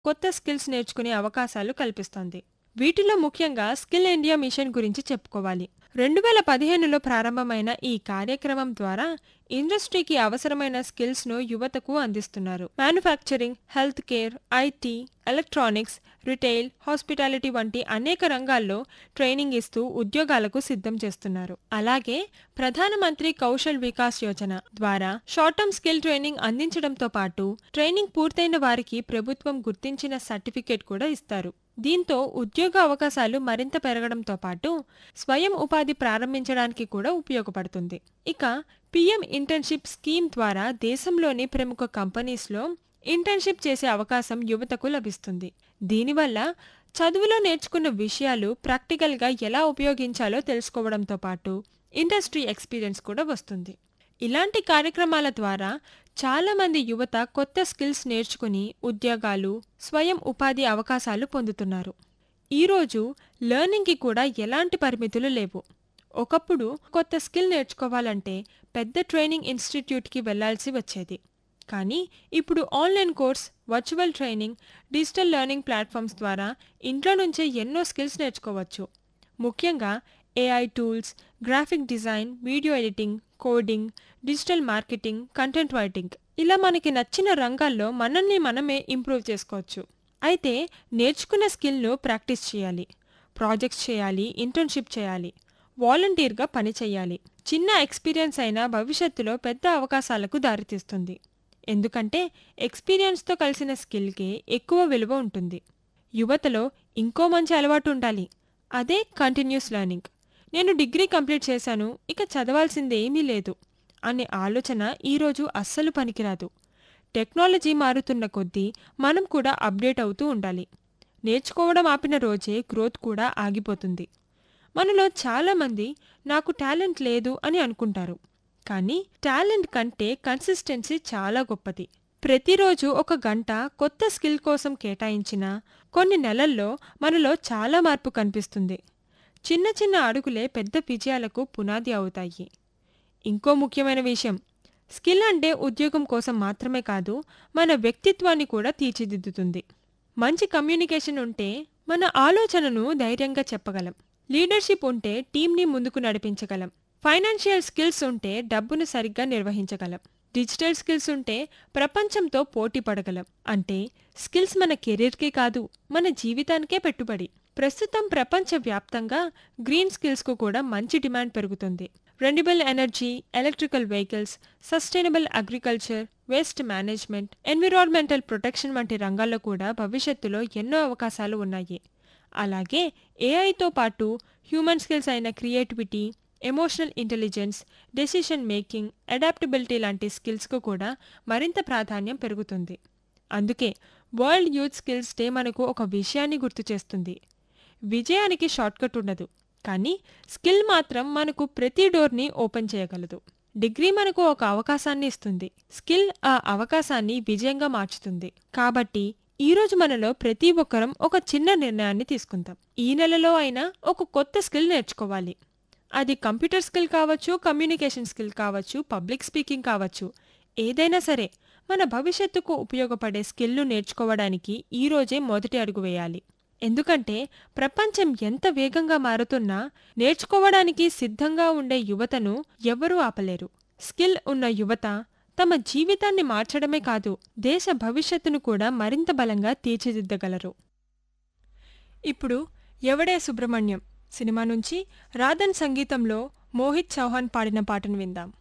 కొత్త స్కిల్స్ నేర్చుకునే అవకాశాలు కల్పిస్తోంది వీటిలో ముఖ్యంగా స్కిల్ ఇండియా మిషన్ గురించి చెప్పుకోవాలి రెండు వేల పదిహేనులో ప్రారంభమైన ఈ కార్యక్రమం ద్వారా ఇండస్ట్రీకి అవసరమైన స్కిల్స్ ను యువతకు అందిస్తున్నారు manufacturing health care IT electronics retail hospitality వంటి అనేక రంగాల్లో ట్రైనింగ్ ఇస్తూ ఉద్యోగాలకు సిద్ధం చేస్తున్నారు అలాగే ప్రధానమంత్రి కౌశల్ వికాస్ యోజన ద్వారా షార్ట్ టర్మ్ స్కిల్ ట్రైనింగ్ అందించడంతో పాటు ట్రైనింగ్ పూర్తయిన వారికి ప్రభుత్వం గుర్తించిన సర్టిఫికేట్ కూడా ఇస్తారు దీంతో ఉద్యోగ అవకాశాలు మరింత పెరగడంతో పాటు స్వయం ఉపాధి ప్రారంభించడానికి కూడా ఉపయోగపడుతుంది ఇక పిఎం ఇంటర్న్షిప్ స్కీమ్ ద్వారా దేశంలోని ప్రముఖ కంపెనీస్లో ఇంటర్న్షిప్ చేసే అవకాశం యువతకు లభిస్తుంది దీనివల్ల చదువులో నేర్చుకున్న విషయాలు ప్రాక్టికల్గా ఎలా ఉపయోగించాలో తెలుసుకోవడంతో పాటు ఇండస్ట్రీ ఎక్స్పీరియన్స్ కూడా వస్తుంది ఇలాంటి కార్యక్రమాల ద్వారా చాలా మంది యువత కొత్త స్కిల్స్ నేర్చుకుని ఉద్యోగాలు స్వయం ఉపాధి అవకాశాలు పొందుతున్నారు ఈరోజు లెర్నింగ్కి కూడా ఎలాంటి పరిమితులు లేవు ఒకప్పుడు కొత్త స్కిల్ నేర్చుకోవాలంటే పెద్ద ట్రైనింగ్ ఇన్స్టిట్యూట్కి వెళ్లాల్సి వచ్చేది కానీ ఇప్పుడు online course virtual training digital learning platforms ద్వారా ఇంట్లో నుంచే ఎన్నో స్కిల్స్ నేర్చుకోవచ్చు ముఖ్యంగా AI tools graphic design video editing coding digital marketing content writing ఇలా మనకి నచ్చిన రంగాల్లో మనల్ని మనమే ఇంప్రూవ్ చేసుకోవచ్చు అయితే నేర్చుకున్న స్కిల్ను ప్రాక్టీస్ చేయాలి ప్రాజెక్ట్స్ చేయాలి ఇంటర్న్షిప్ చేయాలి వాలంటీర్గా పని చేయాలి చిన్న ఎక్స్పీరియన్స్ అయినా భవిష్యత్తులో పెద్ద అవకాశాలకు దారితీస్తుంది ఎందుకంటే ఎక్స్పీరియన్స్తో కలిసిన స్కిల్కే ఎక్కువ విలువ ఉంటుంది యువతలో ఇంకో మంచి అలవాటు ఉండాలి అదే కంటిన్యూస్ లెర్నింగ్ నేను డిగ్రీ కంప్లీట్ చేశాను ఇక చదవాల్సింది ఏమీ లేదు అనే ఆలోచన ఈరోజు అస్సలు పనికిరాదు టెక్నాలజీ మారుతున్న కొద్దీ మనం కూడా అప్డేట్ అవుతూ ఉండాలి నేర్చుకోవడం ఆపిన రోజే గ్రోత్ కూడా ఆగిపోతుంది మనలో చాలామంది నాకు టాలెంట్ లేదు అని అనుకుంటారు కానీ టాలెంట్ కంటే కన్సిస్టెన్సీ చాలా గొప్పది ప్రతిరోజు ఒక గంట కొత్త స్కిల్ కోసం కేటాయించినా కొన్ని నెలల్లో మనలో చాలా మార్పు కనిపిస్తుంది చిన్న చిన్న అడుగులే పెద్ద విజయాలకు పునాది అవుతాయి ఇంకో ముఖ్యమైన విషయం స్కిల్ అంటే ఉద్యోగం కోసం మాత్రమే కాదు మన వ్యక్తిత్వాన్ని కూడా తీర్చిదిద్దుతుంది మంచి కమ్యూనికేషన్ ఉంటే మన ఆలోచనను ధైర్యంగా చెప్పగలం లీడర్షిప్ ఉంటే టీంని ముందుకు నడిపించగలం ఫైనాన్షియల్ స్కిల్స్ ఉంటే డబ్బును సరిగ్గా నిర్వహించగలం డిజిటల్ స్కిల్స్ ఉంటే ప్రపంచంతో పోటీ పడగలం అంటే స్కిల్స్ మన కెరీర్కే కాదు మన జీవితానికే పెట్టుబడి ప్రస్తుతం ప్రపంచవ్యాప్తంగా గ్రీన్ స్కిల్స్కు కూడా మంచి డిమాండ్ పెరుగుతుంది renewable energy electrical vehicles sustainable agriculture waste management environmental protection వంటి రంగాల్లో కూడా భవిష్యత్తులో ఎన్నో అవకాశాలు ఉన్నాయి అలాగే ఏఐతో పాటు హ్యూమన్ స్కిల్స్ అయిన creativity emotional intelligence decision making adaptability లాంటి స్కిల్స్కు కూడా మరింత ప్రాధాన్యం పెరుగుతుంది అందుకే వరల్డ్ యూత్ స్కిల్స్ డే మనకు ఒక విషయాన్ని గుర్తు చేస్తుంది విజయానికి షార్ట్కట్ ఉండదు కానీ స్కిల్ మాత్రం మనకు ప్రతి డోర్ని ఓపెన్ చేయగలదు డిగ్రీ మనకు ఒక అవకాశాన్ని ఇస్తుంది స్కిల్ ఆ అవకాశాన్ని విజయంగా మార్చుతుంది కాబట్టి ఈ రోజు మనలో ప్రతి ఒక్కరం ఒక చిన్న నిర్ణయాన్ని తీసుకుందాం ఈ నెలలో అయినా ఒక కొత్త స్కిల్ నేర్చుకోవాలి అది కంప్యూటర్ స్కిల్ కావచ్చు కమ్యూనికేషన్ స్కిల్ కావచ్చు పబ్లిక్ స్పీకింగ్ కావచ్చు ఏదైనా సరే మన భవిష్యత్తుకు ఉపయోగపడే స్కిల్ను నేర్చుకోవడానికి ఈ రోజే మొదటి అడుగు వేయాలి ఎందుకంటే ప్రపంచం ఎంత వేగంగా మారుతున్నా నేర్చుకోవడానికి సిద్ధంగా ఉండే యువతను ఎవ్వరూ ఆపలేరు స్కిల్ ఉన్న యువత తమ జీవితాన్ని మార్చడమే కాదు దేశ భవిష్యత్తును కూడా మరింత బలంగా తీర్చిదిద్దగలరు ఇప్పుడు ఎవడే సుబ్రహ్మణ్యం సినిమా నుంచి రాధన్ సంగీతంలో మోహిత్ చౌహాన్ పాడిన పాటను విందాం